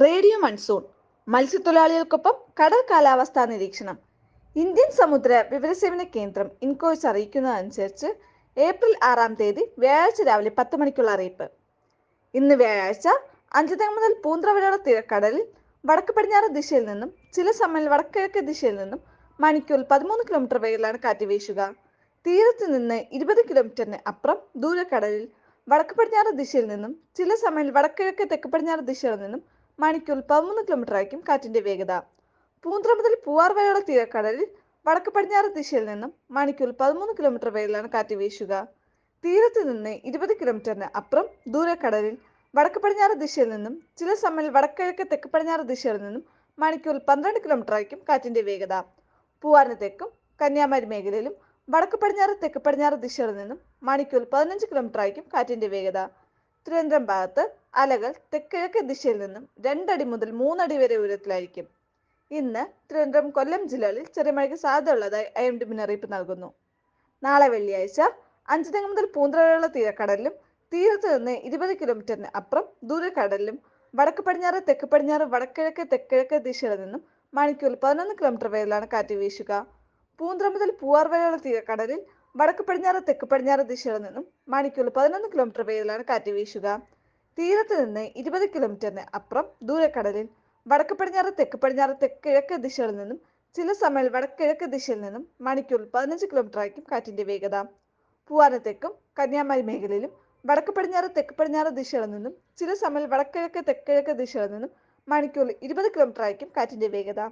radio monsoon മത്സ്യത്തൊഴിലാളികൾക്കൊപ്പം കടൽ കാലാവസ്ഥാ നിരീക്ഷണം ഇന്ത്യൻ സമുദ്ര വിവരസേവന കേന്ദ്രം ഇൻകോയ്സ് അറിയിക്കുന്നതനുസരിച്ച് ഏപ്രിൽ ആറാം തീയതി വ്യാഴാഴ്ച രാവിലെ പത്ത് മണിക്കുള്ള അറിയിപ്പ് ഇന്ന് വ്യാഴാഴ്ച അഞ്ചുതെങ്ങ് മുതൽ പൂന്ത്ര വരെയുള്ള തീരക്കടലിൽ വടക്ക് പടിഞ്ഞാറ് ദിശയിൽ നിന്നും ചില സമയം വടക്കിഴക്ക് ദിശയിൽ നിന്നും മണിക്കൂറിൽ പതിമൂന്ന് കിലോമീറ്റർ വേഗത്തിലാണ് കാറ്റ് വീശുക തീരത്ത് നിന്ന് ഇരുപത് കിലോമീറ്ററിന് അപ്പുറം ദൂരക്കടലിൽ വടക്ക് പടിഞ്ഞാറ് ദിശയിൽ നിന്നും ചില സമയം വടക്കിഴക്ക് തെക്ക് പടിഞ്ഞാറ് ദിശയിൽ നിന്നും മണിക്കൂറിൽ പതിമൂന്ന് കിലോമീറ്റർ ആയിരിക്കും കാറ്റിന്റെ വേഗത പൂന്ത്ര മുതൽ പൂവാർ വരെയുള്ള തീരക്കടലിൽ വടക്ക് പടിഞ്ഞാറ് ദിശയിൽ നിന്നും മണിക്കൂറിൽ പതിമൂന്ന് കിലോമീറ്റർ വേഗത്തിലാണ് കാറ്റ് വീശുക തീരത്ത് നിന്ന് ഇരുപത് കിലോമീറ്ററിന് അപ്പുറം ദൂരക്കടലിൽ വടക്ക് പടിഞ്ഞാറ് ദിശയിൽ നിന്നും ചില സമയം വടക്കിഴക്ക് തെക്ക് പടിഞ്ഞാറ് ദിശയിൽ നിന്നും മണിക്കൂറിൽ പന്ത്രണ്ട് കിലോമീറ്റർ ആയിരിക്കും കാറ്റിന്റെ വേഗത പൂവാറിന് തെക്കും കന്യാകുമാരി മേഖലയിലും വടക്ക് പടിഞ്ഞാറ് തെക്ക് പടിഞ്ഞാറ് ദിശകളിൽ നിന്നും മണിക്കൂറിൽ പതിനഞ്ച് കിലോമീറ്റർ ആയിരിക്കും കാറ്റിന്റെ വേഗത തിരുവനന്തപുരം ഭാഗത്ത് അലകൾ തെക്കിഴക്ക് ദിശയിൽ നിന്നും രണ്ടടി മുതൽ മൂന്നടി വരെ ഉയരത്തിലായിരിക്കും ഇന്ന് തിരുവനന്തപുരം കൊല്ലം ജില്ലകളിൽ ചെറിയ മഴയ്ക്ക് സാധ്യതയുള്ളതായി ഐ എം ഡി മുന്നറിയിപ്പ് നൽകുന്നു നാളെ വെള്ളിയാഴ്ച അഞ്ചുതെങ്ങ് മുതൽ പൂന്തറ വരെയുള്ള തീരക്കടലിലും തീരത്ത് നിന്ന് ഇരുപത് കിലോമീറ്ററിന് അപ്പുറം ദൂരക്കടലിലും വടക്ക് പടിഞ്ഞാറ് തെക്ക് പടിഞ്ഞാറ് വടക്കിഴക്ക് തെക്കിഴക്ക് ദിശയിൽ നിന്നും മണിക്കൂറിൽ പതിനൊന്ന് കിലോമീറ്റർ വേഗത്തിലാണ് കാറ്റ് വീശുക പൂന്തറ മുതൽ പൂവാർ വരെയുള്ള തീരക്കടലിൽ വടക്ക് പടിഞ്ഞാറ് തെക്ക് പടിഞ്ഞാറ് ദിശയിൽ നിന്നും മണിക്കൂറിൽ പതിനൊന്ന് കിലോമീറ്റർ വേഗത്തിലാണ് കാറ്റ് വീശുക തീരത്ത് നിന്ന് ഇരുപത് കിലോമീറ്ററിന് അപ്പുറം ദൂരക്കടലിൽ വടക്ക് പടിഞ്ഞാറ് തെക്ക് പടിഞ്ഞാറ് തെക്കിഴക്ക് ദിശയിൽ നിന്നും ചില സമയം വടക്കിഴക്ക് ദിശയിൽ നിന്നും മണിക്കൂറിൽ പതിനഞ്ച് കിലോമീറ്റർ ആയിരിക്കും കാറ്റിന്റെ വേഗത പൂവാന തെക്കും കന്യാകുമാരി മേഖലയിലും വടക്ക് പടിഞ്ഞാറ് തെക്ക് പടിഞ്ഞാറ് ദിശയിൽ നിന്നും ചില സമയം വടക്കിഴക്ക് തെക്കിഴക്ക് ദിശയിൽ നിന്നും മണിക്കൂറിൽ ഇരുപത് കിലോമീറ്റർ ആയിരിക്കും കാറ്റിന്റെ വേഗത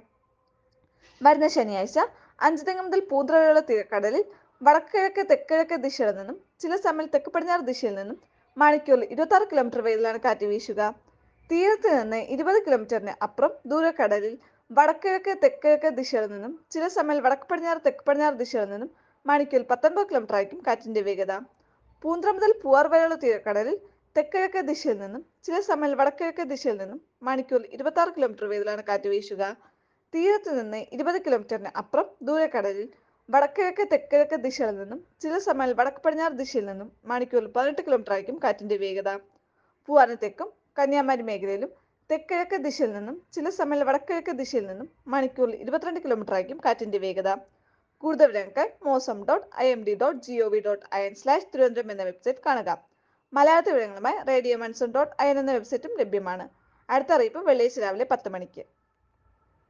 വരുന്ന ശനിയാഴ്ച അഞ്ചുതെങ്ങ് മുതൽ പൂന്തറ വരെയുള്ള തീരക്കടലിൽ വടക്കിഴക്ക് തെക്കിഴക്ക് ദിശയിൽ നിന്നും ചില സമയം തെക്ക് പടിഞ്ഞാറ് ദിശയിൽ നിന്നും മണിക്കൂറിൽ ഇരുപത്തി ആറ് കിലോമീറ്റർ വേഗത്തിലാണ് കാറ്റ് വീശുക തീരത്ത് നിന്ന് ഇരുപത് കിലോമീറ്ററിന് അപ്പുറം ദൂരക്കടലിൽ വടക്കിഴക്ക് തെക്കിഴക്ക് ദിശയിൽ നിന്നും ചില സമയം വടക്ക് പടിഞ്ഞാറ് തെക്ക് പടിഞ്ഞാറ് ദിശയിൽ നിന്നും മണിക്കൂറിൽ പത്തൊൻപത് കിലോമീറ്റർ ആയിരിക്കും കാറ്റിന്റെ വേഗത പൂന്തറ മുതൽ പൂവാർ വരെയുള്ള തീരക്കടലിൽ തെക്കിഴക്ക് ദിശയിൽ നിന്നും ചില സമയം വടക്കിഴക്ക് ദിശയിൽ നിന്നും മണിക്കൂറിൽ ഇരുപത്തി ആറ് കിലോമീറ്റർ വേഗത്തിലാണ് കാറ്റ് വീശുക തീരത്ത് നിന്ന് ഇരുപത് കിലോമീറ്ററിന് അപ്പുറം ദൂരക്കടലിൽ വടക്കിഴക്ക് തെക്കിഴക്ക് ദിശയിൽ നിന്നും ചില സമയം വടക്ക് പടിഞ്ഞാറ് ദിശയിൽ നിന്നും മണിക്കൂറിൽ പതിനെട്ട് കിലോമീറ്റർ ആയിരിക്കും കാറ്റിന്റെ വേഗത പൂവാന തെക്കും കന്യാകുമാരി മേഖലയിലും തെക്കിഴക്ക് ദിശയിൽ നിന്നും ചില സമയം വടക്കിഴക്ക് ദിശയിൽ നിന്നും മണിക്കൂറിൽ ഇരുപത്തിരണ്ട് കിലോമീറ്റർ ആയിരിക്കും കാറ്റിന്റെ വേഗത കൂടുതൽ വിവരങ്ങൾക്കായി mausam dot I M D dot G O V dot I N slash Thiruvananthapuram എന്ന വെബ്സൈറ്റ് കാണുക മലയാളത്തിൽ വിവരങ്ങളുമായി radio monsoon dot I N എന്ന വെബ്സൈറ്റും ലഭ്യമാണ് അടുത്ത അറിയിപ്പ് വെള്ളിയാഴ്ച രാവിലെ പത്ത് മണിക്ക്